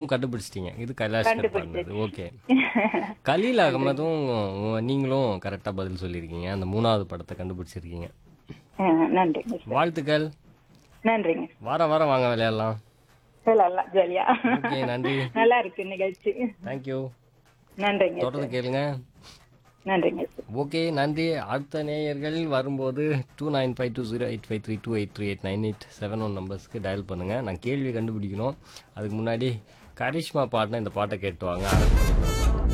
அதுவும் கண்டுபிடிச்சிட்டீங்க இது கைலாஷ் கர் பண்ணது ஓகே கலீல் அகமதும் உ- நீங்களும் கரெக்டா பதில் சொல்லியிருக்கீங்க அந்த மூணாவது படத்தை கண்டுபிடிச்சிருக்கீங்க ஆ, நன்றிங்க சார் வாழ்த்துக்கள் நன்றிங்க வார வாரம் வாங்க விளையாடலாம் சொல்லலாம் ஜாலியா ஓகே நன்றி நல்லா இருக்கு நிகழ்ச்சி தேங்க்யூ நன்றிங்க தொடர்ந்து கேளுங்க நன்றிங்க சார் ஓகே நன்றி அடுத்த நேயர்கள் வரும்போது two nine five two zero eight five three two eight three eight nine eight seven one நம்பர்ஸ்க்கு டயல் பண்ணுங்கள் நான் கேள்வி கண்டுபிடிக்கணும் அதுக்கு முன்னாடி கரிஷ்மா பாட்டின இந்த பாட்டை கேட்டு வாங்க